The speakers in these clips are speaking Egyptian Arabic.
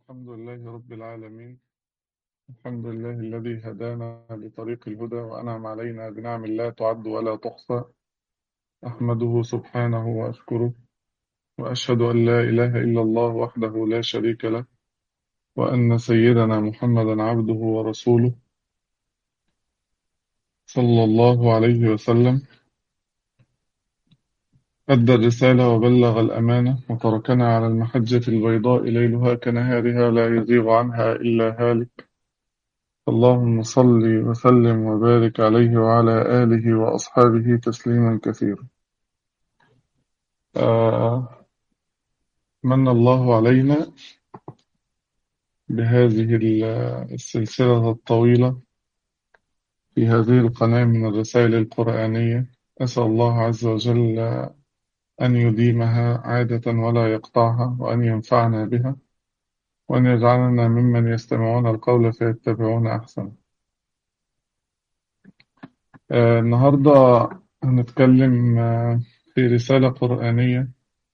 الحمد لله رب العالمين الحمد لله الذي هدانا لطريق الهدى وأنعم علينا بنعم لا تعد ولا تحصى أحمده سبحانه وأشكره وأشهد أن لا إله إلا الله وحده لا شريك له وأن سيدنا محمدا عبده ورسوله صلى الله عليه وسلم أدى الرسالة وبلغ الأمانة وتركنا على المحجة البيضاء ليلها كنهارها لا يزيغ عنها إلا هالك اللهم صل وسلم وبارك عليه وعلى آله وأصحابه تسليما كثيرا آه من الله علينا بهذه السلسلة الطويلة في هذه القناة من الرسائل القرآنية أسأل الله عز وجل أن يديمها عادة ولا يقطعها وأن ينفعنا بها وأن يجعلنا ممن يستمعون القول فيتبعون أحسنه آه النهاردة هنتكلم آه في رسالة قرآنية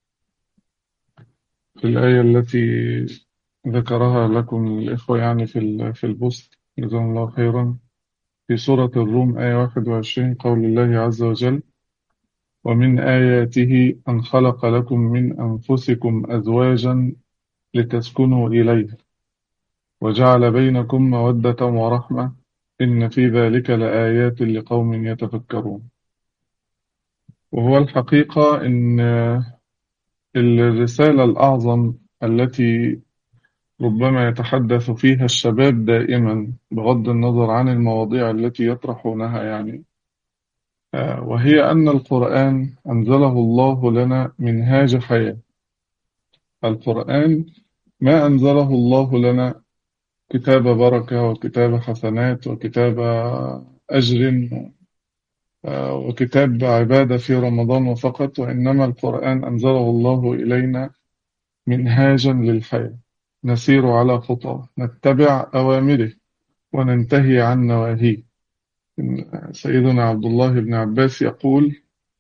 في الآية التي ذكرها لكم الإخوة يعني في في البوست جزاهم الله خيرا في سورة الروم آية 21 قول الله عز وجل ومن آياته أن خلق لكم من أنفسكم أزواجا لتسكنوا إليها وجعل بينكم مودة ورحمة إن في ذلك لآيات لقوم يتفكرون وهو الحقيقة إن الرسالة الأعظم التي ربما يتحدث فيها الشباب دائما بغض النظر عن المواضيع التي يطرحونها يعني وهي أن القرآن أنزله الله لنا منهاج حياة القرآن ما أنزله الله لنا كتاب بركة وكتاب حسنات وكتاب أجر وكتاب عبادة في رمضان وفقط وإنما القرآن أنزله الله إلينا منهاجا للحياة نسير على خطاه نتبع أوامره وننتهي عن نواهيه سيدنا عبد الله بن عباس يقول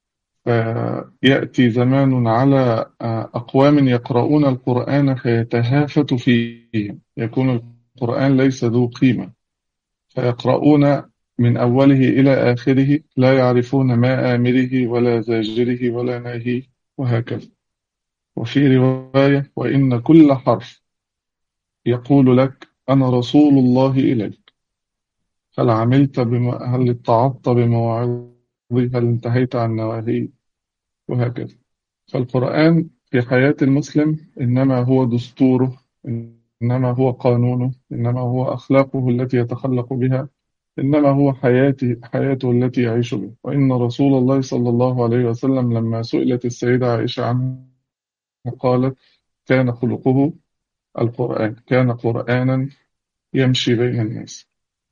يأتي زمان على أقوام يقرؤون القرآن فيتهافت فيهم يكون القرآن ليس ذو قيمة فيقرؤون من أوله إلى آخره لا يعرفون ما آمره ولا زاجره ولا ناهيه وهكذا وفي رواية وإن كل حرف يقول لك أنا رسول الله إليك هل عملت بما هل اتعظت بمواعظي هل انتهيت عن نواهي وهكذا فالقرآن في حياة المسلم إنما هو دستوره إنما هو قانونه إنما هو أخلاقه التي يتخلق بها إنما هو حياته حياته التي يعيش بها وإن رسول الله صلى الله عليه وسلم لما سئلت السيدة عائشة عنه قالت كان خلقه القرآن كان قرآنا يمشي بين الناس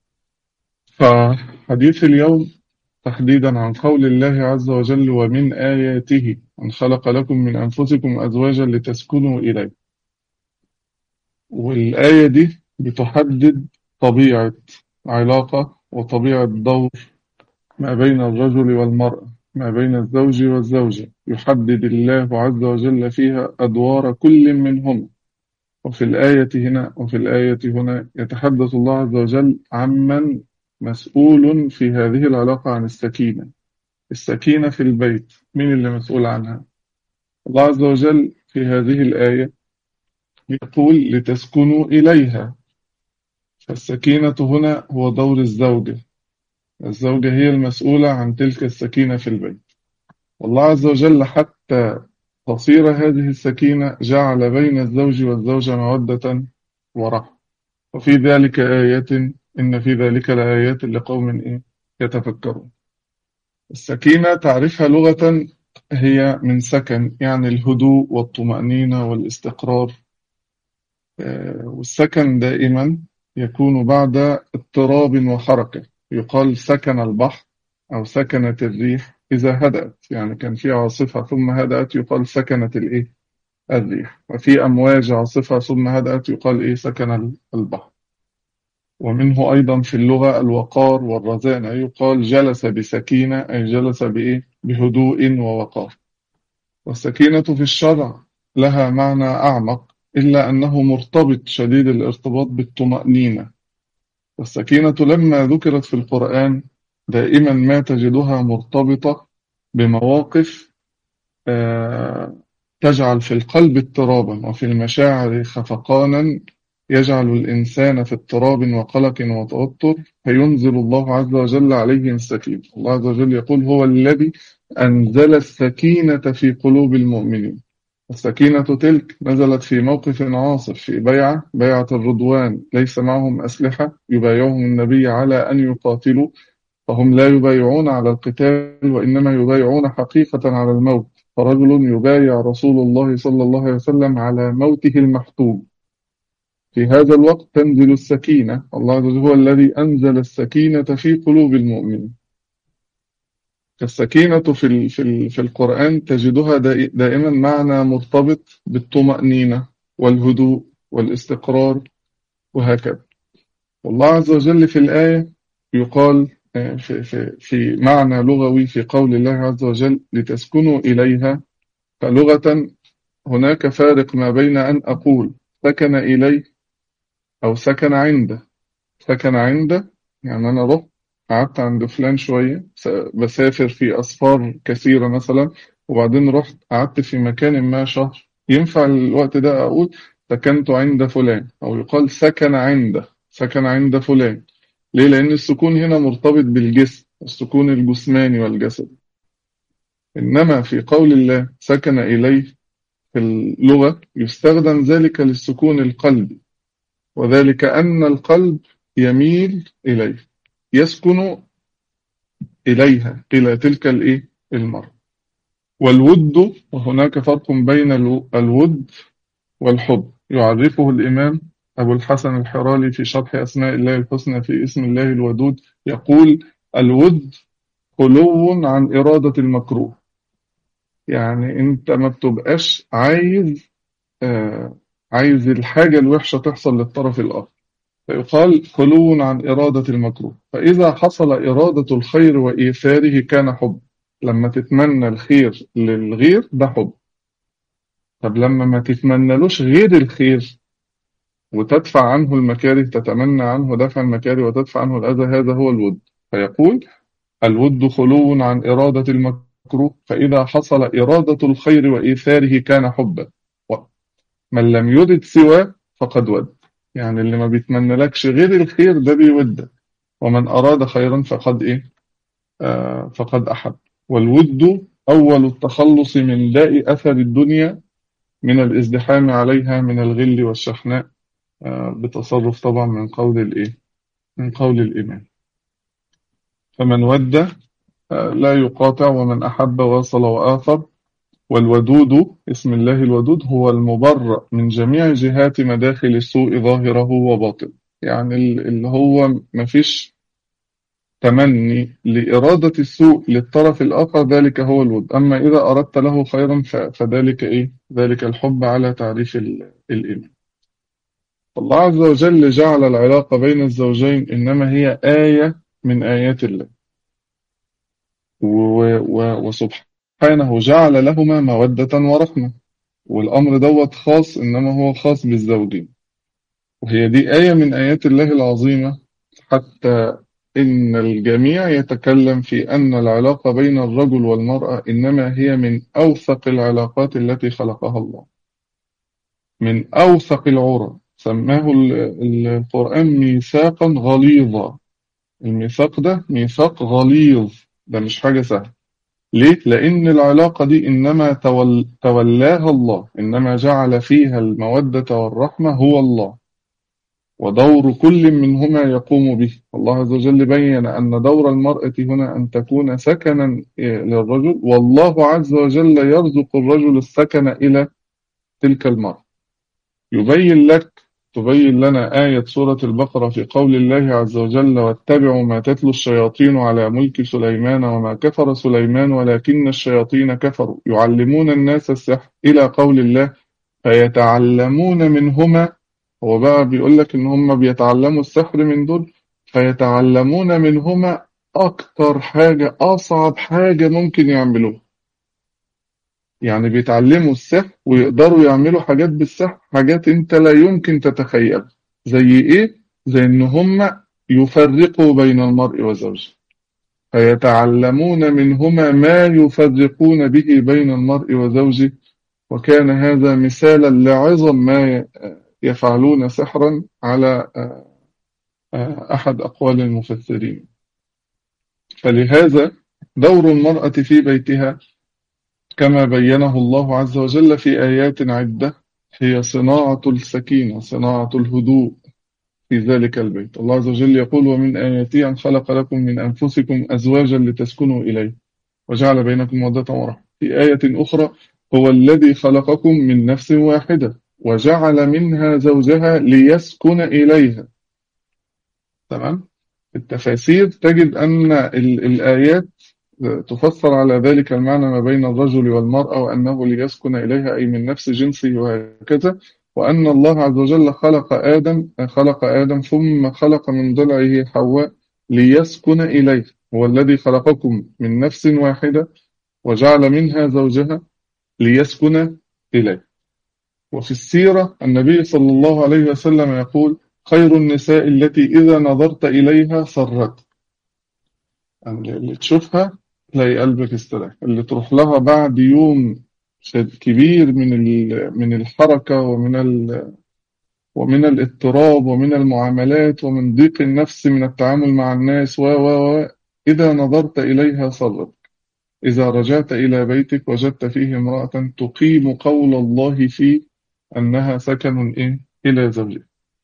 فحديث اليوم تحديدا عن قول الله عز وجل ومن آياته أن خلق لكم من أنفسكم أزواجا لتسكنوا إليه والآية دي بتحدد طبيعة علاقة وطبيعة دور ما بين الرجل والمرأة ما بين الزوج والزوجة يحدد الله عز وجل فيها أدوار كل منهما وفي الآية هنا وفي الآية هنا يتحدث الله عز وجل عمن مسؤول في هذه العلاقة عن السكينة السكينة في البيت مين اللي مسؤول عنها الله عز وجل في هذه الآية يقول لتسكنوا إليها فالسكينة هنا هو دور الزوجة الزوجة هي المسؤولة عن تلك السكينة في البيت والله عز وجل حتى تصير هذه السكينة جعل بين الزوج والزوجة مودة ورحمة وفي ذلك آيات إن في ذلك لآيات لقوم إيه يتفكرون السكينة تعرفها لغة هي من سكن يعني الهدوء والطمأنينة والاستقرار والسكن دائما يكون بعد اضطراب وحركة يقال سكن البحر أو سكنت الريح إذا هدأت يعني كان في عاصفة ثم هدأت يقال سكنت الإيه الريح وفي أمواج عاصفة ثم هدأت يقال إيه سكن البحر ومنه أيضا في اللغة الوقار والرزانة يقال جلس بسكينة أي جلس بإيه بهدوء ووقار والسكينة في الشرع لها معنى أعمق إلا أنه مرتبط شديد الارتباط بالطمأنينة والسكينة لما ذكرت في القرآن دائما ما تجدها مرتبطة بمواقف آه، تجعل في القلب اضطرابا وفي المشاعر خفقانا يجعل الإنسان في اضطراب وقلق وتوتر فينزل الله عز وجل عليه السكينة الله عز وجل يقول هو الذي أنزل السكينة في قلوب المؤمنين السكينة تلك نزلت في موقف عاصف في بيعة بيعة الرضوان ليس معهم أسلحة يبايعهم النبي على أن يقاتلوا فهم لا يبايعون على القتال وإنما يبايعون حقيقة على الموت فرجل يبايع رسول الله صلى الله عليه وسلم على موته المحتوم في هذا الوقت تنزل السكينة الله عز وجل هو الذي أنزل السكينة في قلوب المؤمنين السكينة في في في القرآن تجدها دائما معنى مرتبط بالطمأنينة والهدوء والاستقرار وهكذا والله عز وجل في الآية يقال آه، في, في, في معنى لغوي في قول الله عز وجل لتسكنوا إليها فلغة هناك فارق ما بين أن أقول سكن إليه أو سكن عنده سكن عنده يعني أنا رحت قعدت عند فلان شوية بسافر في أسفار كثيرة مثلا وبعدين رحت قعدت في مكان ما شهر ينفع الوقت ده أقول سكنت عند فلان أو يقال سكن عنده سكن عند فلان ليه؟ لأن السكون هنا مرتبط بالجسم السكون الجسماني والجسد إنما في قول الله سكن إليه في اللغة يستخدم ذلك للسكون القلبي وذلك أن القلب يميل إليه يسكن إليها إلى تلك الإيه المرء والود وهناك فرق بين الود والحب يعرفه الإمام أبو الحسن الحرالي في شرح أسماء الله الحسنى في اسم الله الودود يقول الود خلو عن إرادة المكروه يعني أنت ما بتبقاش عايز آه عايز الحاجة الوحشة تحصل للطرف الآخر فيقال خلو عن إرادة المكروه فإذا حصل إرادة الخير وإيثاره كان حب لما تتمنى الخير للغير ده حب طب لما ما تتمنلوش غير الخير وتدفع عنه المكاره تتمنى عنه دفع المكاره وتدفع عنه الأذى هذا هو الود فيقول الود خلو عن إرادة المكروه فإذا حصل إرادة الخير وإيثاره كان حبا من لم يرد سواه فقد ود يعني اللي ما بيتمنى لكش غير الخير ده بيودك ومن أراد خيرا فقد إيه آه فقد أحب والود أول التخلص من داء أثر الدنيا من الازدحام عليها من الغل والشحناء آه بتصرف طبعا من قول الإيه من قول الإيمان فمن ود آه لا يقاطع ومن أحب واصل وآثر والودود اسم الله الودود هو المبرأ من جميع جهات مداخل السوء ظاهره وباطنه يعني اللي هو مفيش تمني لإرادة السوء للطرف الآخر ذلك هو الود أما إذا أردت له خيرا فذلك إيه؟ ذلك الحب على تعريف الإيمان الله عز وجل جعل العلاقة بين الزوجين إنما هي آية من آيات الله وسبحانه سبحانه جعل لهما مودة ورحمة والأمر دوت خاص إنما هو خاص بالزوجين وهي دي آية من آيات الله العظيمة حتى إن الجميع يتكلم في أن العلاقة بين الرجل والمرأة إنما هي من أوثق العلاقات التي خلقها الله من أوثق العرى سماه القرآن ميثاقا غليظا الميثاق ده ميثاق غليظ ده مش حاجة سهلة ليه؟ لأن العلاقة دي إنما تول... تولاها الله إنما جعل فيها المودة والرحمة هو الله ودور كل منهما يقوم به الله عز وجل بين أن دور المرأة هنا أن تكون سكنا للرجل والله عز وجل يرزق الرجل السكن إلى تلك المرأة يبين لك تبين لنا آية سورة البقرة في قول الله عز وجل واتبعوا ما تتلو الشياطين على ملك سليمان وما كفر سليمان ولكن الشياطين كفروا يعلمون الناس السحر إلى قول الله فيتعلمون منهما هو بقى بيقول لك إن هم بيتعلموا السحر من دول فيتعلمون منهما أكتر حاجة أصعب حاجة ممكن يعملوها يعني بيتعلموا السحر ويقدروا يعملوا حاجات بالسحر حاجات انت لا يمكن تتخيلها زي ايه زي ان هم يفرقوا بين المرء وزوجه فيتعلمون منهما ما يفرقون به بين المرء وزوجه وكان هذا مثالا لعظم ما يفعلون سحرا على أحد أقوال المفسرين فلهذا دور المرأة في بيتها كما بينه الله عز وجل في آيات عدة هي صناعة السكينة صناعة الهدوء في ذلك البيت الله عز وجل يقول ومن آياته أن خلق لكم من أنفسكم أزواجا لتسكنوا إليه وجعل بينكم مودة ورحمة في آية أخرى هو الذي خلقكم من نفس واحدة وجعل منها زوجها ليسكن إليها تمام التفاسير تجد أن الآيات تفسر على ذلك المعنى ما بين الرجل والمرأة وأنه ليسكن إليها أي من نفس جنسه وهكذا وأن الله عز وجل خلق آدم خلق آدم ثم خلق من ضلعه حواء ليسكن إليه هو الذي خلقكم من نفس واحدة وجعل منها زوجها ليسكن إليه وفي السيرة النبي صلى الله عليه وسلم يقول خير النساء التي إذا نظرت إليها سرت يعني اللي تشوفها تلاقي قلبك استريح اللي تروح لها بعد يوم كبير من من الحركة ومن ومن الاضطراب ومن المعاملات ومن ضيق النفس من التعامل مع الناس و و إذا نظرت إليها صرت إذا رجعت إلى بيتك وجدت فيه امرأة تقيم قول الله فيه أنها سكن إيه إلى زوجها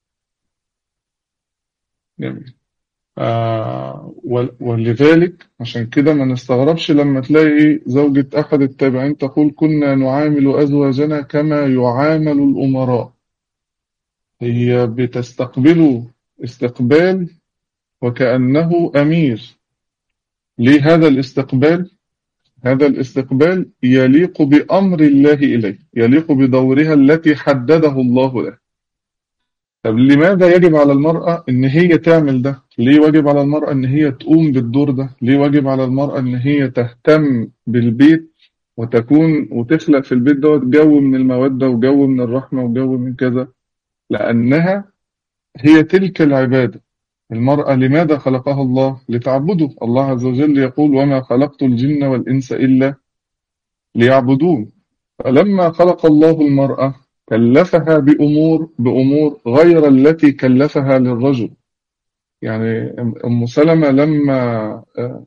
جميل آه ولذلك عشان كده ما نستغربش لما تلاقي زوجة أحد التابعين تقول كنا نعامل أزواجنا كما يعامل الأمراء هي بتستقبله استقبال وكأنه أمير ليه هذا الاستقبال؟ هذا الاستقبال يليق بأمر الله إليه يليق بدورها التي حدده الله له طب لماذا يجب على المرأة إن هي تعمل ده؟ ليه واجب على المرأة إن هي تقوم بالدور ده؟ ليه واجب على المرأة إن هي تهتم بالبيت وتكون وتخلق في البيت دوت جو من المودة وجو من الرحمة وجو من كذا؟ لأنها هي تلك العبادة المرأة لماذا خلقها الله؟ لتعبده الله عز وجل يقول وما خلقت الجن والإنس إلا ليعبدون فلما خلق الله المرأة كلفها بأمور بأمور غير التي كلفها للرجل يعني أم سلمة لما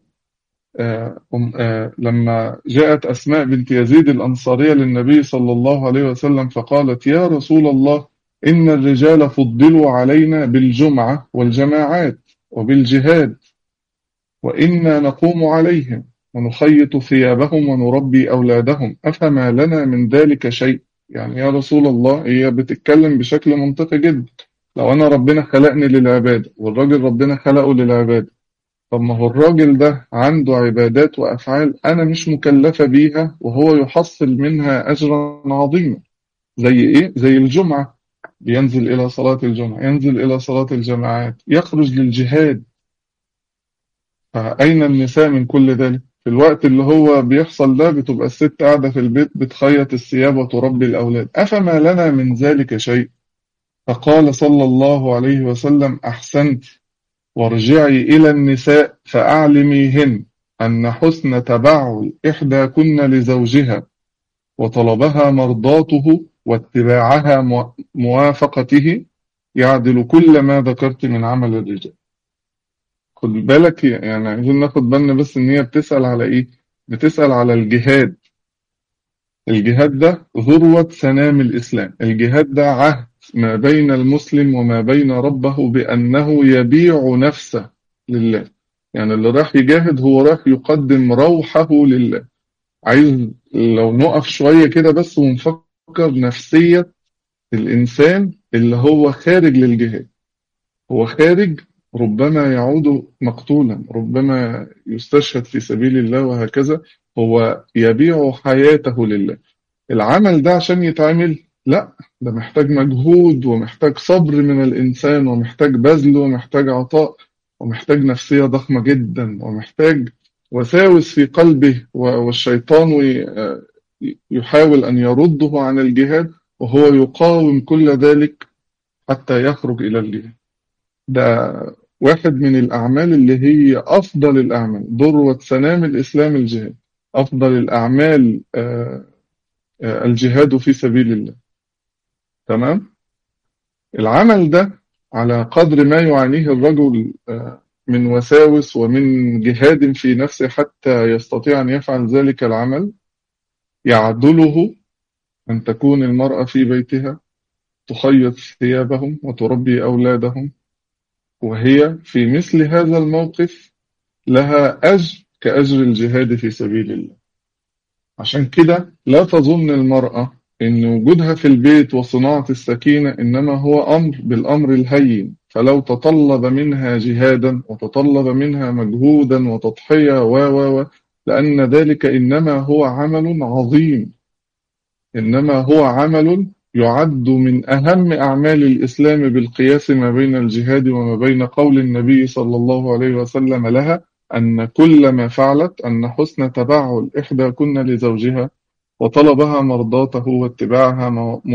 أم لما جاءت أسماء بنت يزيد الأنصارية للنبي صلى الله عليه وسلم فقالت يا رسول الله إن الرجال فضلوا علينا بالجمعة والجماعات وبالجهاد وإنا نقوم عليهم ونخيط ثيابهم ونربي أولادهم أفما لنا من ذلك شيء يعني يا رسول الله هي بتتكلم بشكل منطقي جدا لو أنا ربنا خلقني للعبادة والراجل ربنا خلقه للعبادة طب ما هو الراجل ده عنده عبادات وأفعال أنا مش مكلفة بيها وهو يحصل منها أجرا عظيما زي إيه؟ زي الجمعة ينزل إلى صلاة الجمعة ينزل إلى صلاة الجماعات يخرج للجهاد فأين النساء من كل ذلك في الوقت اللي هو بيحصل ده بتبقى الست قاعدة في البيت بتخيط الثياب وتربي الأولاد أفما لنا من ذلك شيء فقال صلى الله عليه وسلم أحسنت وارجعي إلى النساء فأعلميهن أن حسن تبعل إحداكن لزوجها وطلبها مرضاته واتباعها موافقته يعدل كل ما ذكرت من عمل الرجال خد بالك يعني عايزين ناخد بالنا بس ان هي بتسأل على ايه بتسأل على الجهاد الجهاد ده ذروة سنام الإسلام الجهاد ده عهد ما بين المسلم وما بين ربه بأنه يبيع نفسه لله يعني اللي راح يجاهد هو راح يقدم روحه لله عايز لو نقف شوية كده بس ونفكر نفسية الإنسان اللي هو خارج للجهاد هو خارج ربما يعود مقتولا ربما يستشهد في سبيل الله وهكذا هو يبيع حياته لله العمل ده عشان يتعمل لا ده محتاج مجهود ومحتاج صبر من الإنسان ومحتاج بذل ومحتاج عطاء ومحتاج نفسية ضخمة جدا ومحتاج وساوس في قلبه والشيطان يحاول أن يرده عن الجهاد وهو يقاوم كل ذلك حتى يخرج إلى الجهاد ده واحد من الأعمال اللي هي أفضل الأعمال ذروة سنام الإسلام الجهاد أفضل الأعمال آه، آه، الجهاد في سبيل الله تمام العمل ده على قدر ما يعانيه الرجل آه، من وساوس ومن جهاد في نفسه حتى يستطيع أن يفعل ذلك العمل يعدله أن تكون المرأة في بيتها تخيط ثيابهم وتربي أولادهم وهي في مثل هذا الموقف لها أجر كأجر الجهاد في سبيل الله عشان كده لا تظن المرأة إن وجودها في البيت وصناعة السكينة إنما هو أمر بالأمر الهين فلو تطلب منها جهادا وتطلب منها مجهودا وتضحية و و و لأن ذلك إنما هو عمل عظيم إنما هو عمل يعد من أهم أعمال الإسلام بالقياس ما بين الجهاد وما بين قول النبي صلى الله عليه وسلم لها أن كل ما فعلت أن حسن تبعل إحدى كن لزوجها وطلبها مرضاته واتباعها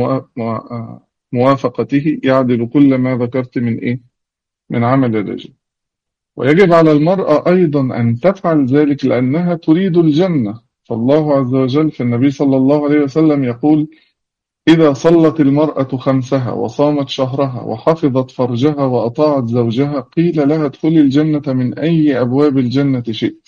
موافقته يعدل كل ما ذكرت من إيه؟ من عمل الرجل ويجب على المرأة أيضا أن تفعل ذلك لأنها تريد الجنة فالله عز وجل في النبي صلى الله عليه وسلم يقول إذا صلت المرأة خمسها وصامت شهرها وحفظت فرجها وأطاعت زوجها قيل لها ادخلي الجنة من أي أبواب الجنة شئت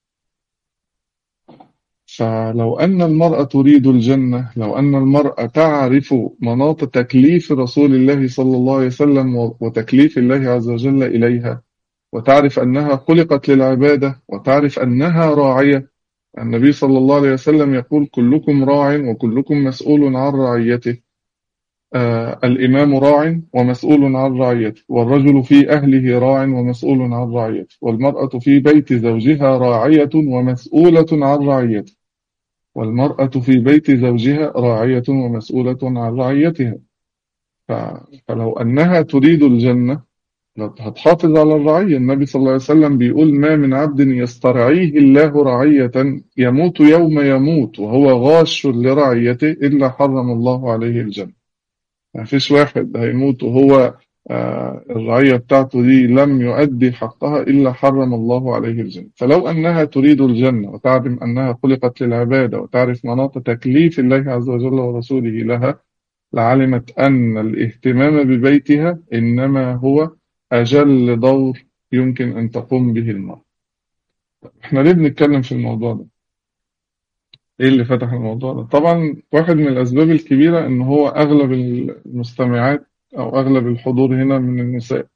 فلو أن المرأة تريد الجنة لو أن المرأة تعرف مناط تكليف رسول الله صلى الله عليه وسلم وتكليف الله عز وجل إليها وتعرف أنها خلقت للعبادة وتعرف أنها راعية النبي صلى الله عليه وسلم يقول كلكم راع وكلكم مسؤول عن رعيته آه الإمام راع ومسؤول عن رعيته والرجل في أهله راع ومسؤول عن رعيته والمرأة في بيت زوجها راعية ومسؤولة عن رعيته والمرأة في بيت زوجها راعية ومسؤولة عن رعيتها فلو أنها تريد الجنة هتحافظ على الرعية النبي صلى الله عليه وسلم بيقول ما من عبد يسترعيه الله رعية يموت يوم يموت وهو غاش لرعيته إلا حرم الله عليه الجنة ما فيش واحد هيموت وهو آه، الرعية بتاعته دي لم يؤدي حقها إلا حرم الله عليه الجنة فلو أنها تريد الجنة وتعلم أنها خلقت للعبادة وتعرف مناط تكليف الله عز وجل ورسوله لها لعلمت أن الاهتمام ببيتها إنما هو أجل دور يمكن أن تقوم به المرأة احنا ليه بنتكلم في الموضوع ده ايه اللي فتح الموضوع ده طبعا واحد من الأسباب الكبيرة ان هو أغلب المستمعات أو أغلب الحضور هنا من النساء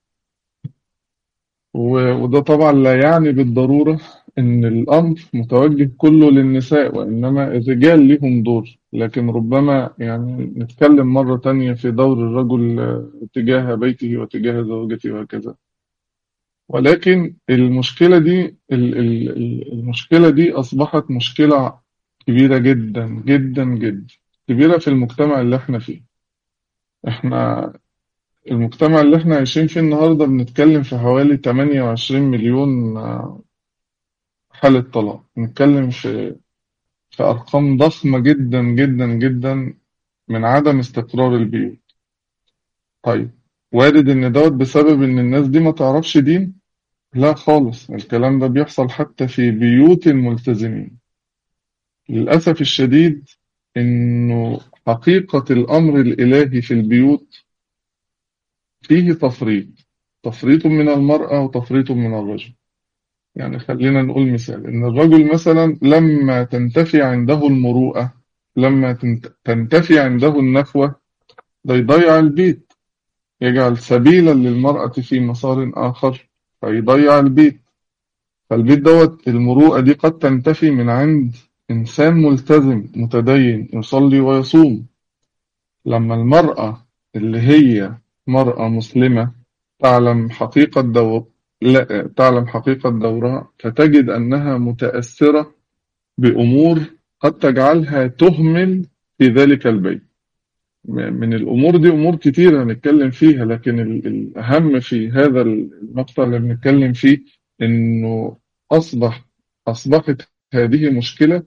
وده طبعا لا يعني بالضرورة إن الأمر متوجه كله للنساء وإنما الرجال لهم دور لكن ربما يعني نتكلم مرة تانية في دور الرجل تجاه بيته وتجاه زوجته وهكذا ولكن المشكلة دي المشكلة دي أصبحت مشكلة كبيرة جدا جدا جدا كبيرة في المجتمع اللي احنا فيه احنا المجتمع اللي احنا عايشين فيه النهاردة بنتكلم في حوالي 28 مليون حالة طلاق نتكلم في في أرقام ضخمة جدا جدا جدا من عدم استقرار البيوت طيب وارد إن دوت بسبب إن الناس دي ما تعرفش دين لا خالص الكلام ده بيحصل حتى في بيوت الملتزمين للأسف الشديد إنه حقيقة الأمر الإلهي في البيوت فيه تفريط تفريط من المرأة وتفريط من الرجل يعني خلينا نقول مثال إن الرجل مثلا لما تنتفي عنده المروءة لما تنتفي عنده النخوة ده يضيع البيت يجعل سبيلا للمرأة في مسار آخر فيضيع البيت فالبيت دوت المروءة دي قد تنتفي من عند إنسان ملتزم متدين يصلي ويصوم لما المرأة اللي هي مرأة مسلمة تعلم حقيقة دور لا تعلم حقيقة دورها فتجد أنها متأثرة بأمور قد تجعلها تهمل في ذلك البيت من الأمور دي أمور كتيرة هنتكلم فيها لكن الأهم في هذا المقطع اللي بنتكلم فيه إنه أصبح أصبحت هذه مشكلة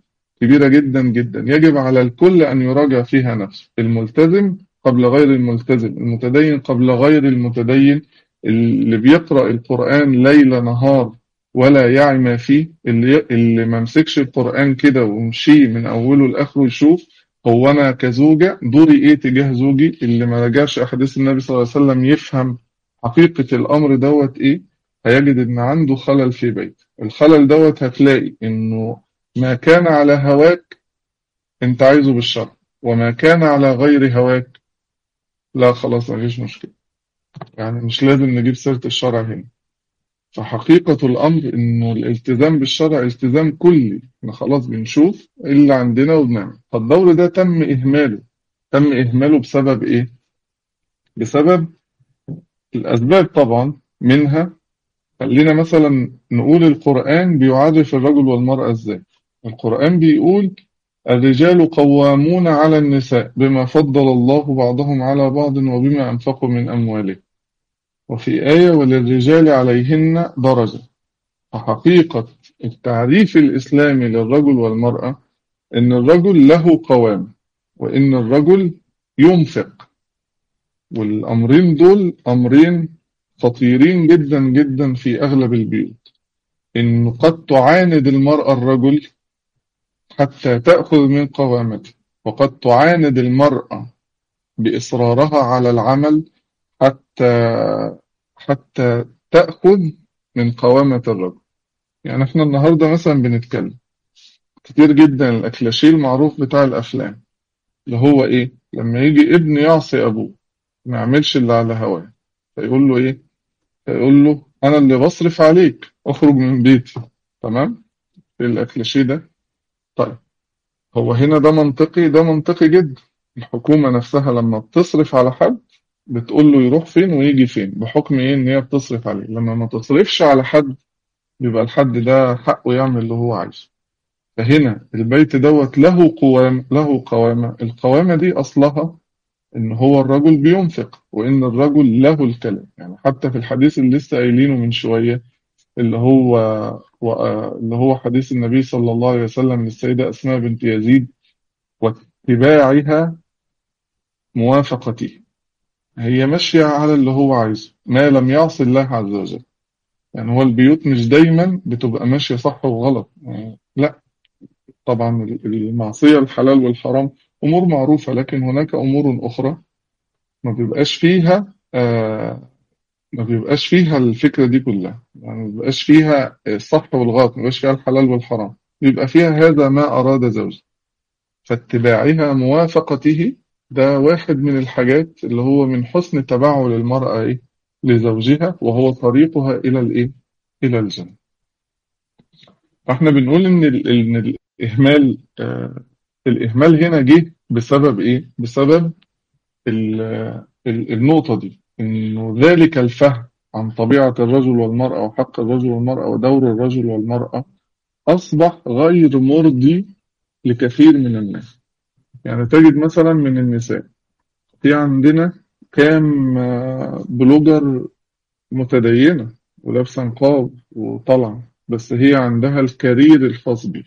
كبيرة جدا جدا يجب على الكل أن يراجع فيها نفسه الملتزم قبل غير الملتزم المتدين قبل غير المتدين اللي بيقرأ القرآن ليل نهار ولا يعي ما فيه اللي, اللي ما مسكش القرآن كده ومشي من أوله لآخره يشوف هو أنا كزوجة دوري إيه تجاه زوجي اللي ما رجعش أحاديث النبي صلى الله عليه وسلم يفهم حقيقة الأمر دوت إيه هيجد إن عنده خلل في بيت الخلل دوت هتلاقي إنه ما كان على هواك أنت عايزه بالشر وما كان على غير هواك لا خلاص مفيش مشكلة يعني مش لازم نجيب سيرة الشرع هنا فحقيقة الأمر إنه الالتزام بالشرع التزام كلي إحنا خلاص بنشوف اللي عندنا وبنعمل فالدور ده تم إهماله تم إهماله بسبب إيه؟ بسبب الأسباب طبعا منها خلينا مثلا نقول القرآن بيعرف الرجل والمرأة إزاي القرآن بيقول الرجال قوامون على النساء بما فضل الله بعضهم على بعض وبما أنفقوا من أموالهم وفي آية وللرجال عليهن درجة فحقيقة التعريف الإسلامي للرجل والمرأة إن الرجل له قوام وإن الرجل ينفق والأمرين دول أمرين خطيرين جدا جدا في أغلب البيوت إن قد تعاند المرأة الرجل حتى تأخذ من قوامته وقد تعاند المرأة بإصرارها على العمل حتى حتى تأخذ من قوامة الرجل يعني احنا النهاردة مثلا بنتكلم كتير جدا الأكلاشيه المعروف بتاع الأفلام اللي هو إيه لما يجي ابن يعصي أبوه ما يعملش اللي على هواه فيقول له إيه فيقول له أنا اللي بصرف عليك أخرج من بيتي تمام الأكلاشيه ده طيب هو هنا ده منطقي ده منطقي جدا الحكومة نفسها لما بتصرف على حد بتقول له يروح فين ويجي فين بحكم ايه ان هي بتصرف عليه لما ما تصرفش على حد بيبقى الحد ده حقه يعمل اللي هو عايزه فهنا البيت دوت له قوام له قوامة القوامة دي أصلها إن هو الرجل بينفق وإن الرجل له الكلام يعني حتى في الحديث اللي لسه قايلينه من شوية اللي هو اللي هو حديث النبي صلى الله عليه وسلم للسيدة أسماء بنت يزيد واتباعها موافقته هي ماشية على اللي هو عايزه ما لم يعص الله عز وجل يعني هو البيوت مش دايما بتبقى ماشية صح وغلط يعني لا طبعا المعصية الحلال والحرام أمور معروفة لكن هناك أمور أخرى ما بيبقاش فيها آه ما بيبقاش فيها الفكرة دي كلها يعني ما بيبقاش فيها الصح والغلط ما بيبقاش فيها الحلال والحرام بيبقى فيها هذا ما أراد زوجه فاتباعها موافقته ده واحد من الحاجات اللي هو من حسن تبعه للمرأة إيه؟ لزوجها وهو طريقها إلى الإيه؟ إلى الجنة. فإحنا بنقول إن ال إن الإهمال آه الإهمال هنا جه بسبب إيه؟ بسبب ال ال النقطة دي إنه ذلك الفهم عن طبيعة الرجل والمرأة وحق الرجل والمرأة ودور الرجل والمرأة أصبح غير مرضي لكثير من الناس. يعني تجد مثلا من النساء في عندنا كام بلوجر متدينة ولابسة نقاب وطالعة بس هي عندها الكارير الخاص بيه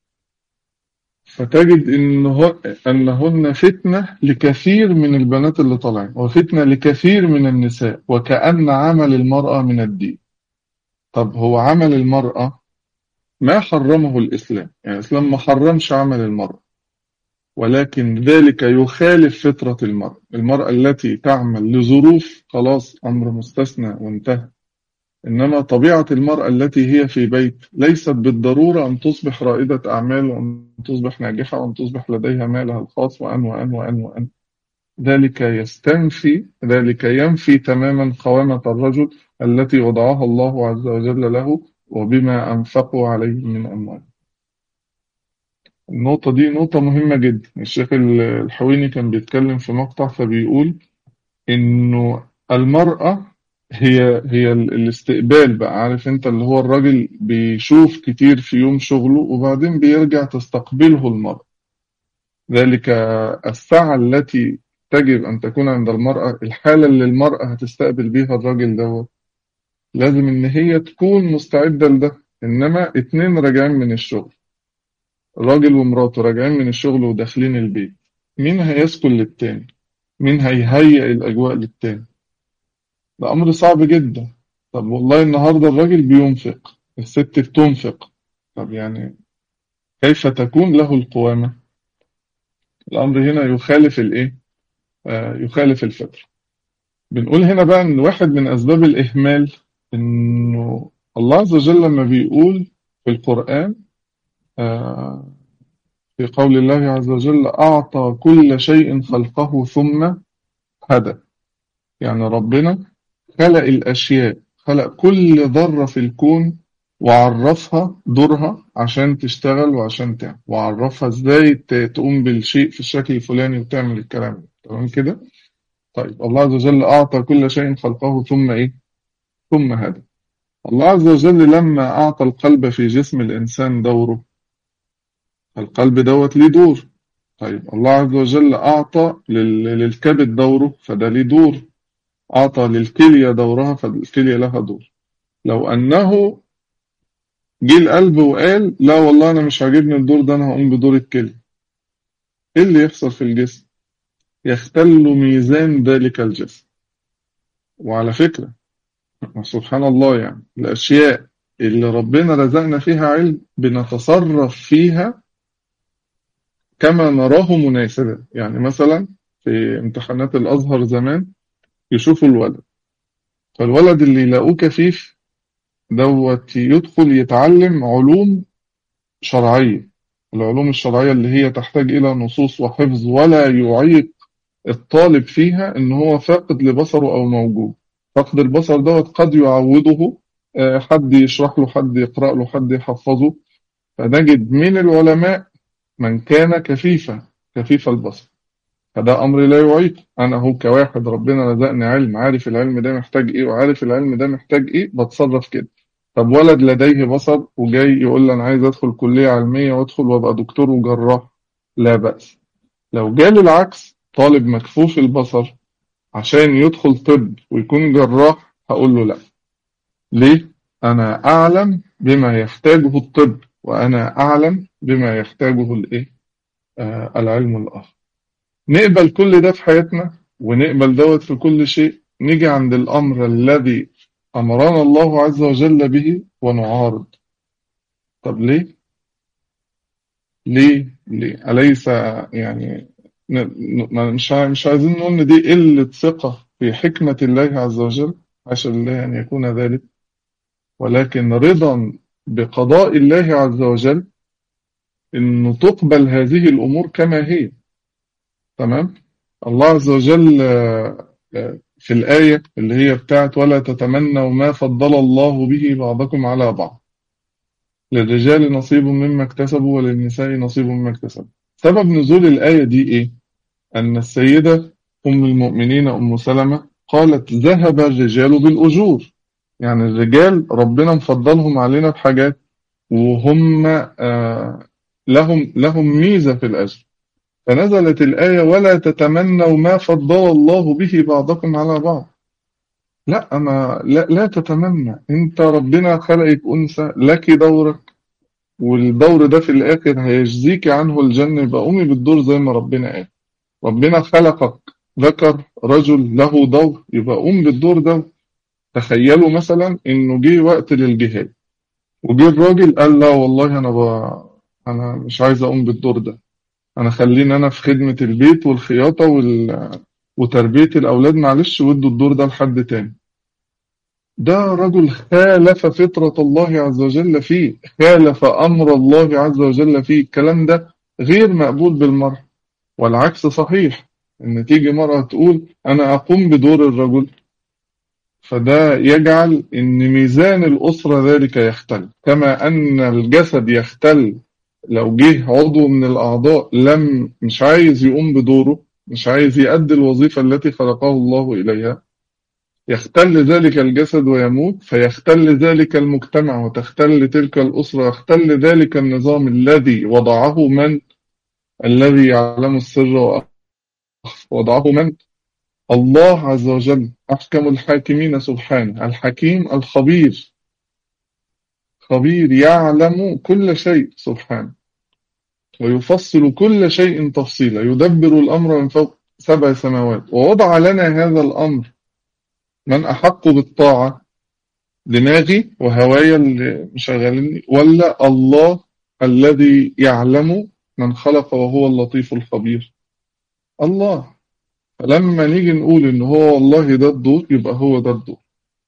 فتجد إنه أنهن فتنة لكثير من البنات اللي طالعين وفتنة لكثير من النساء وكأن عمل المرأة من الدين طب هو عمل المرأة ما حرمه الإسلام يعني الإسلام ما حرمش عمل المرأة ولكن ذلك يخالف فطرة المرأة المرأة التي تعمل لظروف خلاص أمر مستثنى وانتهى إنما طبيعة المرأة التي هي في بيت ليست بالضرورة أن تصبح رائدة أعمال وأن تصبح ناجحة وأن تصبح لديها مالها الخاص وأن وأن وأن وأن ذلك يستنفي ذلك ينفي تماما قوامة الرجل التي وضعها الله عز وجل له وبما أنفقوا عليه من أموال النقطة دي نقطة مهمة جدا الشيخ الحويني كان بيتكلم في مقطع فبيقول إنه المرأة هي هي الاستقبال بقى عارف انت اللي هو الراجل بيشوف كتير في يوم شغله وبعدين بيرجع تستقبله المرأة ذلك الساعة التي تجب أن تكون عند المرأة الحالة اللي المرأة هتستقبل بيها الراجل دوت لازم إن هي تكون مستعدة لده إنما اتنين راجعين من الشغل راجل ومراته راجعين من الشغل وداخلين البيت مين هيسكن للتاني مين هيهيئ الأجواء للتاني ده أمر صعب جدا طب والله النهاردة الراجل بينفق الست بتنفق طب يعني كيف تكون له القوامة الأمر هنا يخالف الإيه آه يخالف الفطرة بنقول هنا بقى إن واحد من أسباب الإهمال إنه الله عز وجل لما بيقول في القرآن آه في قول الله عز وجل أعطى كل شيء خلقه ثم هدى يعني ربنا خلق الأشياء خلق كل ذرة في الكون وعرفها دورها عشان تشتغل وعشان تعمل وعرفها ازاي تقوم بالشيء في الشكل الفلاني وتعمل الكلام ده تمام كده طيب الله عز وجل أعطى كل شيء خلقه ثم إيه ثم هدى الله عز وجل لما أعطى القلب في جسم الإنسان دوره القلب دوت ليه دور طيب الله عز وجل أعطى للكبد دوره فده ليه دور أعطى للكلية دورها فالكلية لها دور لو أنه جه القلب وقال لا والله أنا مش عاجبني الدور ده أنا هقوم بدور الكلية إيه اللي يحصل في الجسم؟ يختل ميزان ذلك الجسم وعلى فكرة سبحان الله يعني الأشياء اللي ربنا رزقنا فيها علم بنتصرف فيها كما نراه مناسبا يعني مثلا في امتحانات الأزهر زمان يشوفوا الولد فالولد اللي يلاقوه كفيف دوت يدخل يتعلم علوم شرعية العلوم الشرعية اللي هي تحتاج إلى نصوص وحفظ ولا يعيق الطالب فيها إن هو فاقد لبصره أو موجود فقد البصر دوت قد يعوضه حد يشرح له حد يقرأ له حد يحفظه فنجد من العلماء من كان كفيفا كفيف البصر فده أمر لا يعيق أنا هو كواحد ربنا رزقني علم عارف العلم ده محتاج إيه وعارف العلم ده محتاج إيه بتصرف كده طب ولد لديه بصر وجاي يقول لي أنا عايز أدخل كلية علمية وأدخل وأبقى دكتور وجراح لا بأس لو جالي العكس طالب مكفوف البصر عشان يدخل طب ويكون جراح هقول له لا ليه؟ أنا أعلم بما يحتاجه الطب وأنا أعلم بما يحتاجه الإيه؟ آه العلم الآخر نقبل كل ده في حياتنا ونقبل دوت في كل شيء نيجي عند الأمر الذي أمرنا الله عز وجل به ونعارض طب ليه؟ ليه؟ ليه؟ أليس يعني مش مش عايزين نقول إن دي قلة ثقة في حكمة الله عز وجل عشان الله أن يكون ذلك ولكن رضا بقضاء الله عز وجل إنه تقبل هذه الأمور كما هي تمام الله عز وجل في الآية اللي هي بتاعت ولا تتمنوا ما فضل الله به بعضكم على بعض للرجال نصيب مما اكتسبوا وللنساء نصيب مما اكتسبوا سبب نزول الآية دي إيه؟ أن السيدة أم المؤمنين أم سلمة قالت ذهب الرجال بالأجور يعني الرجال ربنا مفضلهم علينا بحاجات وهم آه لهم لهم ميزة في الأجر فنزلت الآية ولا تتمنوا ما فضل الله به بعضكم على بعض لا ما لا, لا تتمنى انت ربنا خلقك أنثى لك دورك والدور ده في الآخر هيجزيك عنه الجنة يبقى قومي بالدور زي ما ربنا قال ربنا خلقك ذكر رجل له دور يبقى قوم بالدور ده تخيلوا مثلا انه جه وقت للجهاد وجه الراجل قال لا والله انا ب... انا مش عايز اقوم بالدور ده انا خليني انا في خدمة البيت والخياطة وال... وتربية الاولاد معلش وادوا الدور ده لحد تاني ده رجل خالف فطرة الله عز وجل فيه خالف أمر الله عز وجل فيه الكلام ده غير مقبول بالمرء والعكس صحيح إن تيجي مرة تقول أنا أقوم بدور الرجل فده يجعل إن ميزان الأسرة ذلك يختل كما أن الجسد يختل لو جه عضو من الأعضاء لم مش عايز يقوم بدوره مش عايز يؤدي الوظيفة التي خلقه الله إليها يختل ذلك الجسد ويموت فيختل ذلك المجتمع وتختل تلك الأسرة يختل ذلك النظام الذي وضعه من الذي يعلم السر وضعه من الله عز وجل أحكم الحاكمين سبحانه الحكيم الخبير خبير يعلم كل شيء سبحانه ويفصل كل شيء تفصيلا يدبر الأمر من فوق سبع سماوات ووضع لنا هذا الأمر من أحق بالطاعة دماغي وهوايا اللي مشغلني ولا الله الذي يعلم من خلق وهو اللطيف الخبير الله فلما نيجي نقول إن هو والله ده الدور يبقى هو ده الدور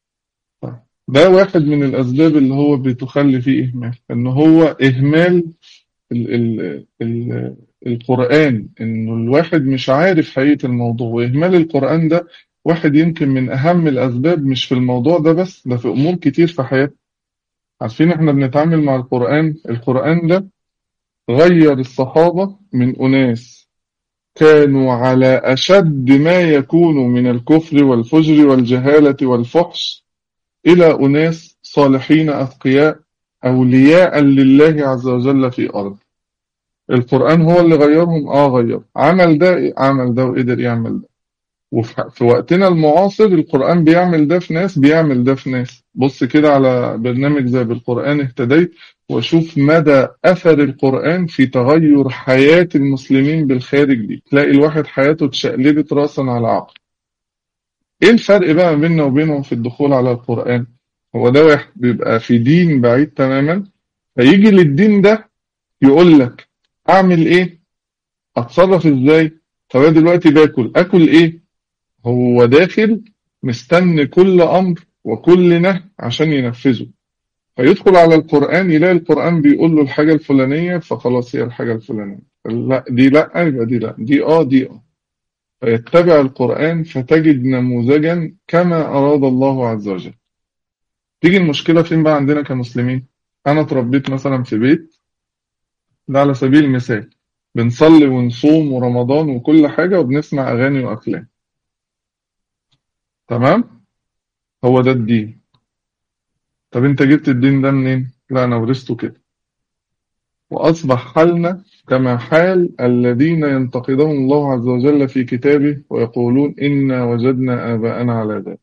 ده واحد من الأسباب اللي هو بتخلي فيه إهمال إن هو إهمال ال ال ال القرآن إنه الواحد مش عارف حقيقة الموضوع وإهمال القرآن ده واحد يمكن من أهم الأسباب مش في الموضوع ده بس ده في أمور كتير في حياتنا عارفين إحنا بنتعامل مع القرآن القرآن ده غير الصحابة من أناس كانوا على أشد ما يكون من الكفر والفجر والجهالة والفحش إلى أناس صالحين أتقياء أولياء لله عز وجل في أرض القرآن هو اللي غيرهم آه غير عمل ده عمل ده وقدر يعمل ده وفي وقتنا المعاصر القرآن بيعمل ده في ناس بيعمل ده في ناس بص كده على برنامج زي بالقرآن اهتديت وشوف مدى أثر القرآن في تغير حياة المسلمين بالخارج دي تلاقي الواحد حياته اتشقلبت راسا على عقل ايه الفرق بقى بيننا وبينهم في الدخول على القرآن هو ده واحد بيبقى في دين بعيد تماما فيجي للدين ده يقول لك اعمل ايه اتصرف ازاي طب انا دلوقتي باكل اكل ايه هو داخل مستني كل امر وكل نهي عشان ينفذه فيدخل على القرآن يلاقي القرآن بيقول له الحاجة الفلانية فخلاص هي الحاجة الفلانية لا دي لا يبقى دي لا دي اه دي اه فيتبع القرآن فتجد نموذجا كما أراد الله عز وجل تيجي المشكلة فين بقى عندنا كمسلمين أنا اتربيت مثلا في بيت ده على سبيل المثال بنصلي ونصوم ورمضان وكل حاجة وبنسمع أغاني وأفلام تمام هو ده الدين طب انت جبت الدين ده منين لا انا ورثته كده واصبح حالنا كما حال الذين ينتقدهم الله عز وجل في كتابه ويقولون إنا وجدنا آباءنا على ذلك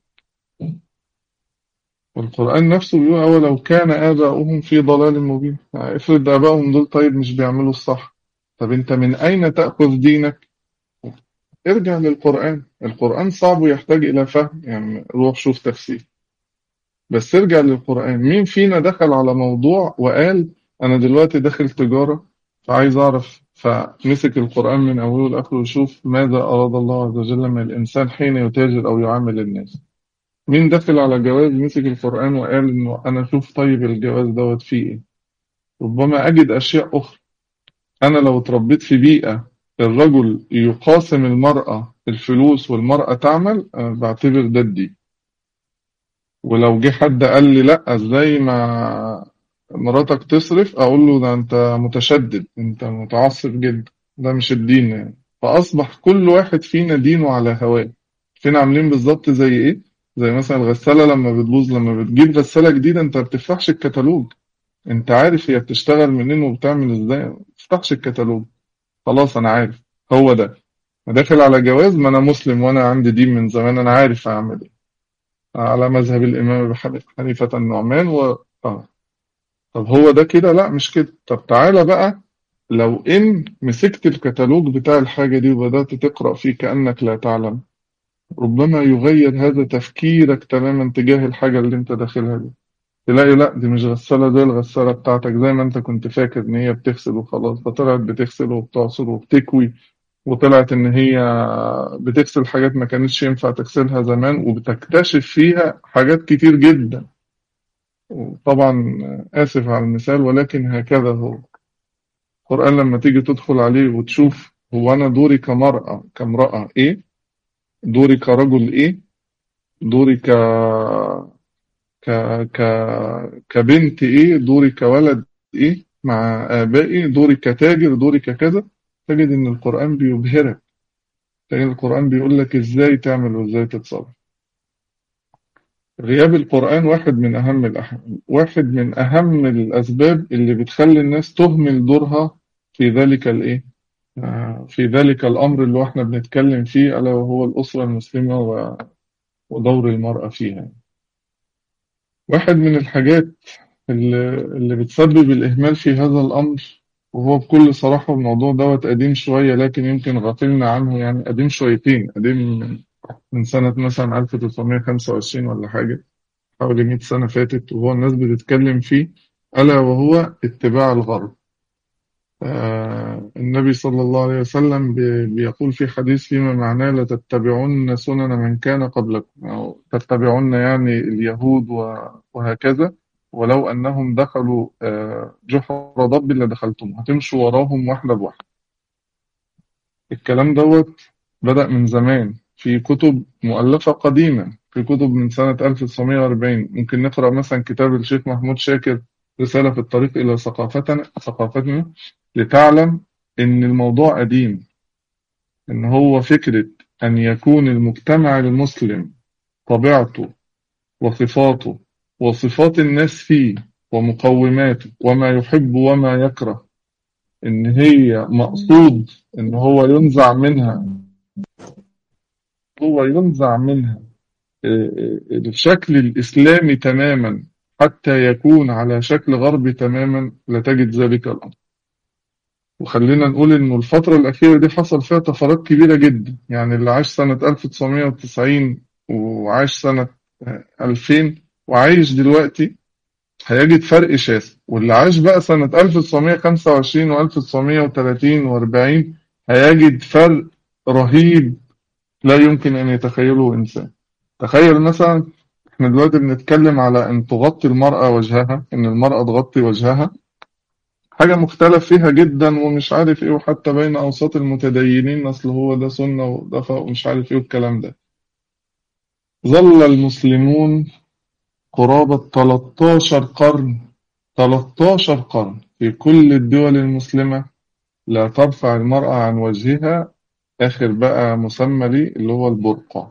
والقرآن نفسه بيقول أولو كان آباؤهم في ضلال مبين يعني افرض آباؤهم دول طيب مش بيعملوا الصح طب انت من أين تأخذ دينك ارجع للقرآن القرآن صعب ويحتاج إلى فهم يعني روح شوف تفسير بس ارجع للقرآن مين فينا دخل على موضوع وقال أنا دلوقتي داخل تجارة فعايز أعرف فمسك القرآن من أوله لآخره ويشوف ماذا أراد الله عز وجل من الإنسان حين يتاجر أو يعامل الناس مين دخل على جواز مسك القرآن وقال إنه أنا أشوف طيب الجواز دوت فيه إيه ربما أجد أشياء أخرى أنا لو اتربيت في بيئة الرجل يقاسم المرأة الفلوس والمرأة تعمل بعتبر ده الدين ولو جه حد قال لي لا ازاي ما مراتك تصرف اقول له ده انت متشدد انت متعصب جدا ده مش الدين يعني فاصبح كل واحد فينا دينه على هواه فينا عاملين بالظبط زي ايه زي مثلا الغساله لما بتبوظ لما بتجيب غساله جديده انت ما بتفتحش الكتالوج انت عارف هي بتشتغل منين وبتعمل ازاي ما بتفتحش الكتالوج خلاص انا عارف هو ده داخل على جواز ما انا مسلم وانا عندي دين من زمان انا عارف اعمل ايه على مذهب الامام ابي حنيفه النعمان و اه طب هو ده كده لا مش كده طب تعالى بقى لو ان مسكت الكتالوج بتاع الحاجه دي وبدات تقرا فيه كانك لا تعلم ربما يغير هذا تفكيرك تماما تجاه الحاجه اللي انت داخلها دي تلاقي لا دي مش غسالة زي الغسالة بتاعتك زي ما انت كنت فاكر ان هي بتغسل وخلاص ده طلعت بتغسل وبتعصر وبتكوي وطلعت ان هي بتغسل حاجات ما كانتش ينفع تغسلها زمان وبتكتشف فيها حاجات كتير جدا طبعا آسف على المثال ولكن هكذا هو القرآن لما تيجي تدخل عليه وتشوف هو أنا دوري كمرأة كامرأة إيه دوري كرجل إيه دوري ك ك ك كبنت ايه دوري كولد ايه مع ابائي دوري كتاجر دوري ككذا تجد ان القرآن بيبهرك تجد القرآن بيقول لك ازاي تعمل وازاي تتصرف غياب القرآن واحد من اهم الأحم... واحد من اهم الاسباب اللي بتخلي الناس تهمل دورها في ذلك الايه في ذلك الامر اللي احنا بنتكلم فيه الا وهو الاسره المسلمه و... ودور المراه فيها واحد من الحاجات اللي, اللي بتسبب الإهمال في هذا الأمر وهو بكل صراحة الموضوع دوت قديم شوية لكن يمكن غافلنا عنه يعني قديم شويتين قديم من- من سنة مثلا 1925 ولا حاجة حوالي 100 سنة فاتت وهو الناس بتتكلم فيه ألا وهو اتباع الغرب آه النبي صلى الله عليه وسلم بي- بيقول في حديث فيما معناه لتتبعن سنن من كان قبلكم أو تتبعن يعني اليهود و- وهكذا ولو أنهم دخلوا آه جحر ضب لدخلتم هتمشوا وراهم واحدة بواحدة الكلام دوت بدأ من زمان في كتب مؤلفة قديمة في كتب من سنة 1940 ممكن نقرأ مثلا كتاب الشيخ محمود شاكر رسالة في الطريق إلى ثقافتنا ثقافتنا لتعلم إن الموضوع قديم إن هو فكرة أن يكون المجتمع المسلم طبيعته وصفاته وصفات الناس فيه ومقوماته وما يحب وما يكره إن هي مقصود إن هو ينزع منها هو ينزع منها آه، آه، الشكل الإسلامي تماما حتى يكون على شكل غربي تماما لتجد ذلك الأمر وخلينا نقول إنه الفترة الأخيرة دي حصل فيها طفرات كبيرة جدا يعني اللي عاش سنة 1990 وعاش سنة آه، 2000 وعايش دلوقتي هيجد فرق شاسع واللي عاش بقى سنة 1925 و1930 و40 هيجد فرق رهيب لا يمكن أن يتخيله إنسان تخيل مثلا احنا دلوقتي بنتكلم على ان تغطي المرأة وجهها ان المرأة تغطي وجهها حاجة مختلف فيها جدا ومش عارف ايه وحتى بين اوساط المتدينين اصل هو ده سنة وده ف- ومش عارف ايه والكلام ده ظل المسلمون قرابة 13 قرن 13 قرن في كل الدول المسلمة لا ترفع المرأة عن وجهها آخر بقى مسمى ليه اللي هو البرقع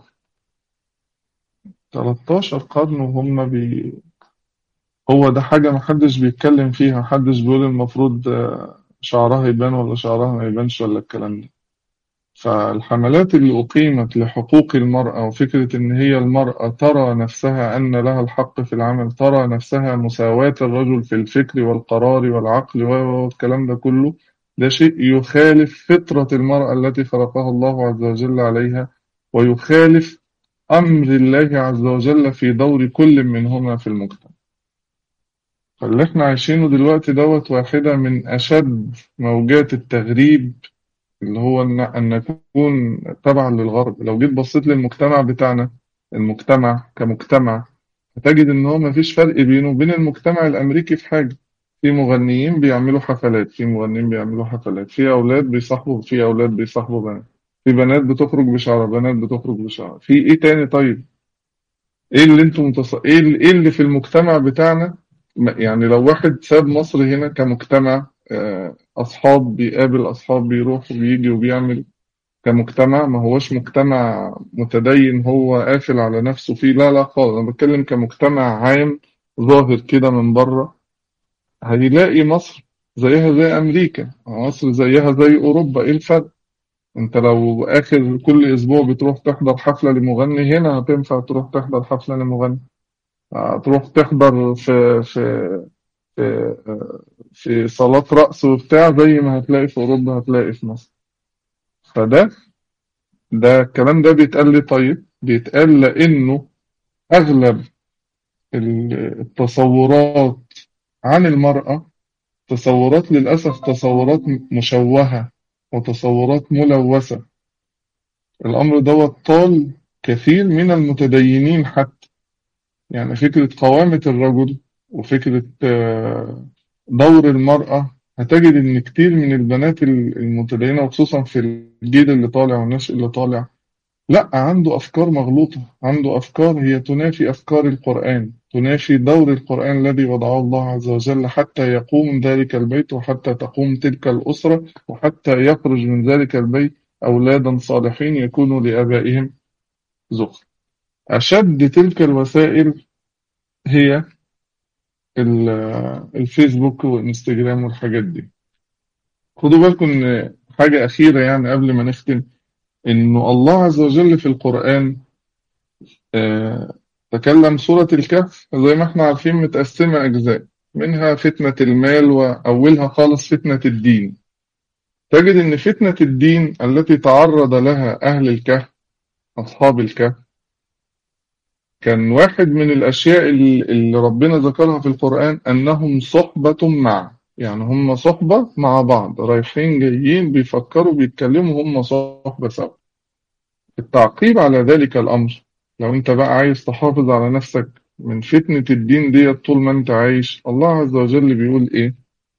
13 قرن وهم بي هو ده حاجة محدش بيتكلم فيها محدش بيقول المفروض آه، شعرها يبان ولا شعرها ما يبانش ولا الكلام ده فالحملات اللي أقيمت لحقوق المرأة وفكرة إن هي المرأة ترى نفسها أن لها الحق في العمل ترى نفسها مساواة الرجل في الفكر والقرار والعقل و- والكلام ده كله ده شيء يخالف فطرة المرأة التي خلقها الله عز وجل عليها ويخالف أمر الله عز وجل في دور كل منهما في المجتمع فاللي احنا عايشينه دلوقتي دوت واحدة من أشد موجات التغريب اللي هو أن أن نكون تبعا للغرب لو جيت بصيت للمجتمع بتاعنا المجتمع كمجتمع هتجد إن هو مفيش فرق بينه وبين المجتمع الأمريكي في حاجة في مغنيين بيعملوا حفلات في مغنيين بيعملوا حفلات في أولاد بيصاحبوا في أولاد بيصاحبوا بنات في بنات بتخرج بشعر بنات بتخرج بشعر في إيه تاني طيب ايه اللي انتم متص... ايه اللي... ايه اللي في المجتمع بتاعنا م- يعني لو واحد ساب مصر هنا كمجتمع آه، اصحاب بيقابل اصحاب بيروح وبيجي وبيعمل كمجتمع ما هوش مجتمع متدين هو قافل على نفسه فيه لا لا خالص انا بتكلم كمجتمع عام ظاهر كده من بره هيلاقي مصر زيها زي امريكا مصر زيها زي اوروبا ايه الفرق انت لو اخر كل اسبوع بتروح تحضر حفلة لمغني هنا هتنفع تروح تحضر حفلة لمغني هتروح تحضر في في في في صالات رقص وبتاع زي ما هتلاقي في أوروبا هتلاقي في مصر فده ده الكلام ده بيتقال لي طيب بيتقال لأنه أغلب ال- التصورات عن المرأة تصورات للأسف تصورات مشوهة وتصورات ملوثة الأمر ده طال كثير من المتدينين حتى يعني فكرة قوامة الرجل وفكرة آه، دور المرأة هتجد إن كتير من البنات المتدينة وخصوصا في الجيل اللي طالع والنشء اللي طالع لا عنده أفكار مغلوطة عنده أفكار هي تنافي أفكار القرآن تنافي دور القرآن الذي وضعه الله عز وجل حتى يقوم ذلك البيت وحتى تقوم تلك الأسرة وحتى يخرج من ذلك البيت أولادا صالحين يكونوا لآبائهم ذخر أشد تلك الوسائل هي ال- الفيسبوك والإنستجرام والحاجات دي خدوا بالكم إن حاجة أخيرة يعني قبل ما نختم إنه الله عز وجل في القرآن آه، تكلم سورة الكهف زي ما احنا عارفين متقسمة أجزاء منها فتنة المال وأولها خالص فتنة الدين تجد أن فتنة الدين التي تعرض لها أهل الكهف أصحاب الكهف كان واحد من الأشياء اللي ربنا ذكرها في القرآن أنهم صحبة مع يعني هم صحبة مع بعض رايحين جايين بيفكروا بيتكلموا هم صحبة سوا التعقيب على ذلك الأمر لو أنت بقى عايز تحافظ على نفسك من فتنة الدين دي طول ما أنت عايش الله عز وجل بيقول إيه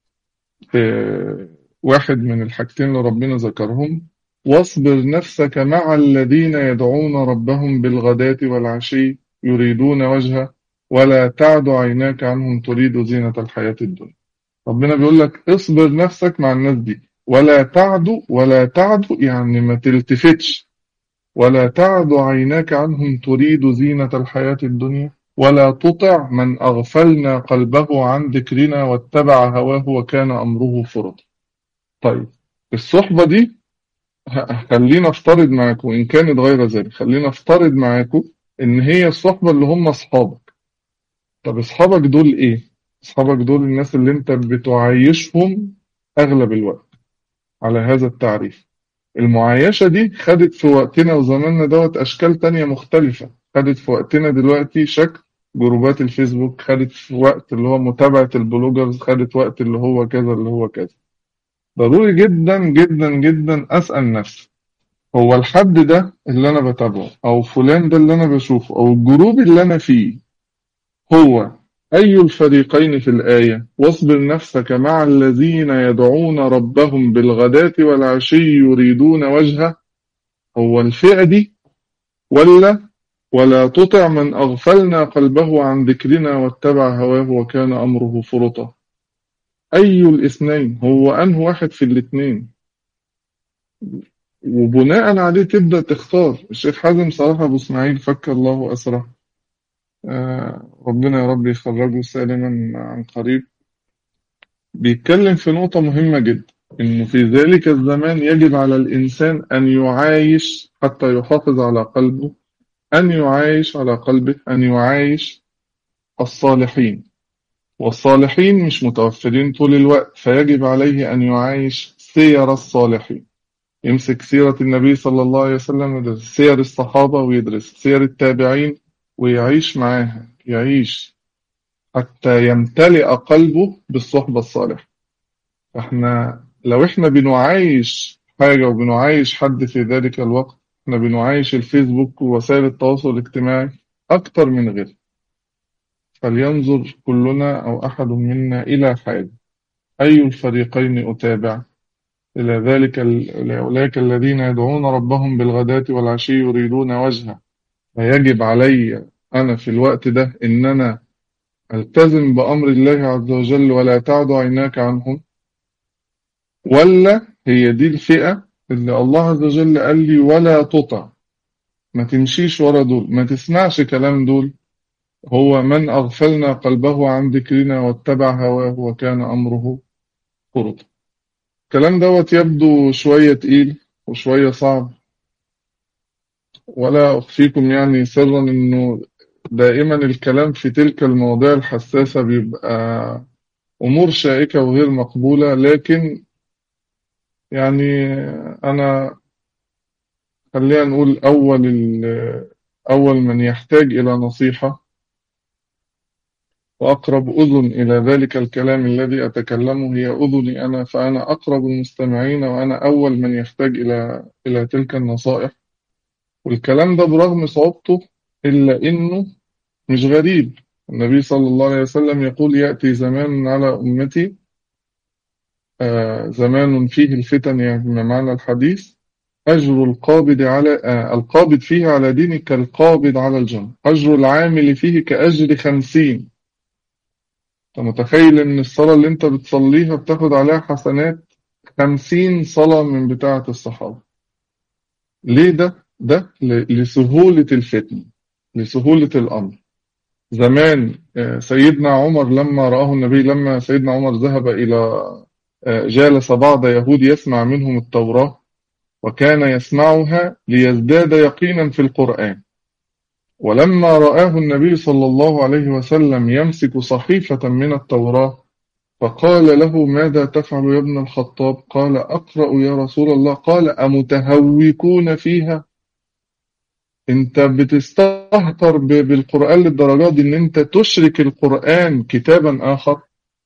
في واحد من الحاجتين اللي ربنا ذكرهم واصبر نفسك مع الذين يدعون ربهم بالغداة والعشي يريدون وجهه ولا تعد عيناك عنهم تريد زينة الحياة الدنيا ربنا بيقول لك اصبر نفسك مع الناس دي ولا تعد ولا تعد يعني ما تلتفتش ولا تعد عيناك عنهم تريد زينة الحياة الدنيا ولا تطع من أغفلنا قلبه عن ذكرنا واتبع هواه وكان أمره فرطا طيب الصحبة دي خلينا افترض معاكم إن كانت غير ذلك خلينا افترض معاكم إن هي الصحبة اللي هم أصحابك طب أصحابك دول إيه؟ أصحابك دول الناس اللي أنت بتعايشهم أغلب الوقت على هذا التعريف المعايشة دي خدت في وقتنا وزماننا دوت أشكال تانية مختلفة خدت في وقتنا دلوقتي شكل جروبات الفيسبوك خدت في وقت اللي هو متابعة البلوجرز خدت وقت اللي هو كذا اللي هو كذا ضروري جدا جدا جدا أسأل نفسي هو الحد ده اللي أنا بتابعه أو فلان ده اللي أنا بشوفه أو الجروب اللي أنا فيه هو أي الفريقين في الآية واصبر نفسك مع الذين يدعون ربهم بالغداة والعشي يريدون وجهه هو الفئة دي ولا ولا تطع من أغفلنا قلبه عن ذكرنا واتبع هواه وكان أمره فرطا أي الاثنين هو أنه واحد في الاثنين وبناء عليه تبدأ تختار الشيخ حازم صراحة أبو إسماعيل فك الله أسره آه ربنا يا رب يخرجه سالما عن قريب بيتكلم في نقطة مهمة جدا إنه في ذلك الزمان يجب على الإنسان أن يعايش حتى يحافظ على قلبه أن يعايش على قلبه أن يعايش الصالحين والصالحين مش متوفرين طول الوقت فيجب عليه أن يعايش سير الصالحين يمسك سيرة النبي صلى الله عليه وسلم ويدرس سير الصحابة ويدرس سير التابعين ويعيش معاها يعيش حتى يمتلئ قلبه بالصحبة الصالحة احنا لو احنا بنعايش حاجة وبنعايش حد في ذلك الوقت احنا بنعايش الفيسبوك ووسائل التواصل الاجتماعي أكتر من غيره فلينظر كلنا أو أحد منا إلى حاجة أي الفريقين أتابع إلى ذلك أولئك الذين يدعون ربهم بالغداة والعشي يريدون وجهه فيجب علي أنا في الوقت ده إن أنا ألتزم بأمر الله عز وجل ولا تعد عيناك عنهم ولا هي دي الفئة اللي الله عز وجل قال لي ولا تطع ما تمشيش ورا دول ما تسمعش كلام دول هو من أغفلنا قلبه عن ذكرنا واتبع هواه وكان أمره فرطا الكلام دوت يبدو شوية تقيل وشوية صعب ولا أخفيكم يعني سرا إنه دائما الكلام في تلك المواضيع الحساسة بيبقى أمور شائكة وغير مقبولة لكن يعني أنا خلينا نقول أول أول من يحتاج إلى نصيحة وأقرب أذن إلى ذلك الكلام الذي أتكلمه هي أذني أنا فأنا أقرب المستمعين وأنا أول من يحتاج إلى إلى تلك النصائح والكلام ده برغم صعوبته إلا إنه مش غريب النبي صلى الله عليه وسلم يقول يأتي زمان على أمتي آه زمان فيه الفتن يعني معنى الحديث أجر القابض على آه القابض فيه على دينك كالقابض على الجنة أجر العامل فيه كأجر خمسين أنت متخيل إن الصلاة اللي أنت بتصليها بتاخد عليها حسنات خمسين صلاة من بتاعة الصحابة ليه ده؟ ده لسهولة الفتن لسهولة الأمر زمان سيدنا عمر لما رآه النبي لما سيدنا عمر ذهب إلى جالس بعض يهود يسمع منهم التوراة وكان يسمعها ليزداد يقينا في القرآن ولما رآه النبي صلى الله عليه وسلم يمسك صحيفة من التوراة فقال له ماذا تفعل يا ابن الخطاب قال أقرأ يا رسول الله قال أمتهوكون فيها انت بتستهتر ب- بالقرآن للدرجة دي ان انت تشرك القرآن كتابا آخر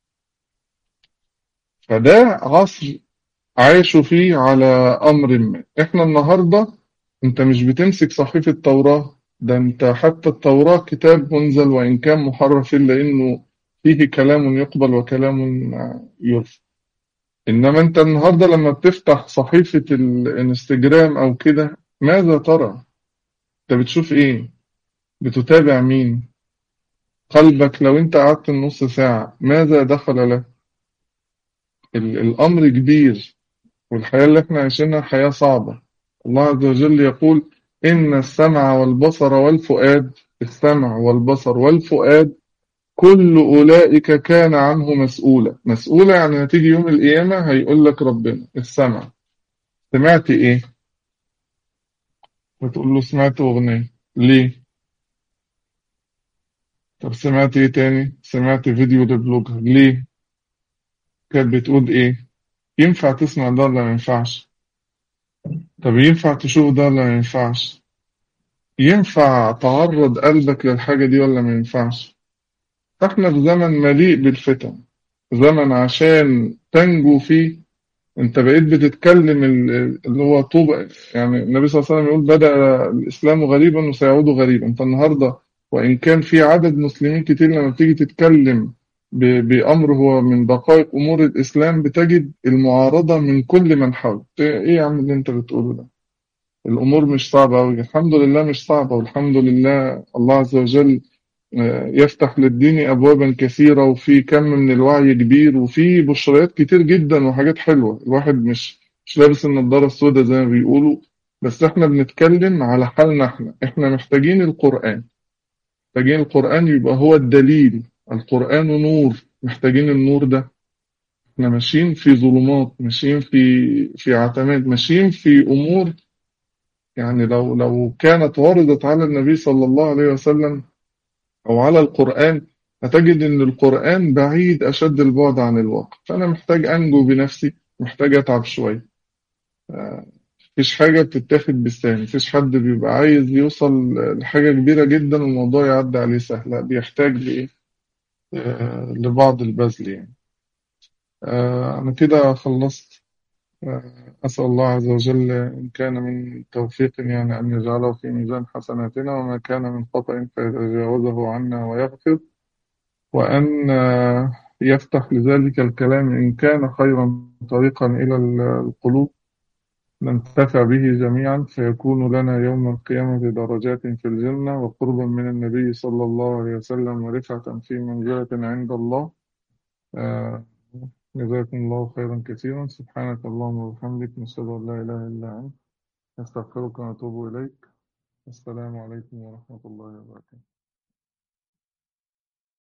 فده عصر عاشوا فيه على أمر ما احنا النهاردة انت مش بتمسك صحيفة التوراة ده انت حتى التوراة كتاب منزل وإن كان محرف إلا إنه فيه كلام يقبل وكلام يرفض إنما أنت النهاردة لما بتفتح صحيفة الانستجرام أو كده ماذا ترى؟ أنت بتشوف إيه؟ بتتابع مين؟ قلبك لو أنت قعدت النص ساعة ماذا دخل له؟ ال- الأمر كبير والحياة اللي احنا عايشينها حياة صعبة الله عز وجل يقول إن السمع والبصر والفؤاد السمع والبصر والفؤاد كل أولئك كان عنه مسؤولا مسؤولة يعني هتيجي يوم القيامة هيقول لك ربنا السمع سمعت إيه؟ بتقول له سمعت أغنية ليه؟ طب سمعت إيه تاني؟ سمعت فيديو لبلوجر ليه؟ كانت بتقول إيه؟ ينفع تسمع ده ولا ما ينفعش؟ طب ينفع تشوف ده ولا ما ينفعش؟ ينفع تعرض قلبك للحاجة دي ولا ما ينفعش؟ احنا في زمن مليء بالفتن زمن عشان تنجو فيه انت بقيت بتتكلم ال- اللي هو طوبى يعني النبي صلى الله عليه وسلم يقول بدأ الإسلام غريبا وسيعود غريبا انت النهاردة وإن كان في عدد مسلمين كتير لما بتيجي تتكلم ب- بأمر هو من دقائق أمور الإسلام بتجد المعارضة من كل من حولك ايه يا عم اللي انت بتقوله ده الأمور مش صعبة أوي الحمد لله مش صعبة والحمد لله الله عز وجل يفتح للدين أبوابا كثيرة وفي كم من الوعي كبير وفي بشريات كتير جدا وحاجات حلوة الواحد مش مش لابس النضارة السوداء زي ما بيقولوا بس احنا بنتكلم على حالنا احنا احنا محتاجين القرآن محتاجين القرآن يبقى هو الدليل القرآن نور محتاجين النور ده احنا ماشيين في ظلمات ماشيين في في عتمات ماشيين في أمور يعني لو لو كانت وردت على النبي صلى الله عليه وسلم أو على القرآن هتجد إن القرآن بعيد أشد البعد عن الواقع فأنا محتاج أنجو بنفسي محتاج أتعب شوية مفيش حاجة بتتاخد بالسهل مفيش حد بيبقى عايز يوصل لحاجة كبيرة جدا والموضوع يعدي عليه سهل لا بيحتاج لإيه آه، لبعض البذل يعني آه، أنا كده خلصت آه، أسأل الله عز وجل إن كان من توفيق يعني أن يجعله في ميزان حسناتنا وما كان من خطأ فيتجاوزه عنا ويغفر وأن آه، يفتح لذلك الكلام إن كان خيرا طريقا إلى القلوب ننتفع به جميعا فيكون لنا يوم القيامة درجات في الجنة وقربا من النبي صلى الله عليه وسلم ورفعة في منزلة عند الله آه، جزاكم الله خيرا كثيرا سبحانك اللهم وبحمدك نشهد أن لا إله إلا أنت نستغفرك ونتوب إليك السلام عليكم ورحمة الله وبركاته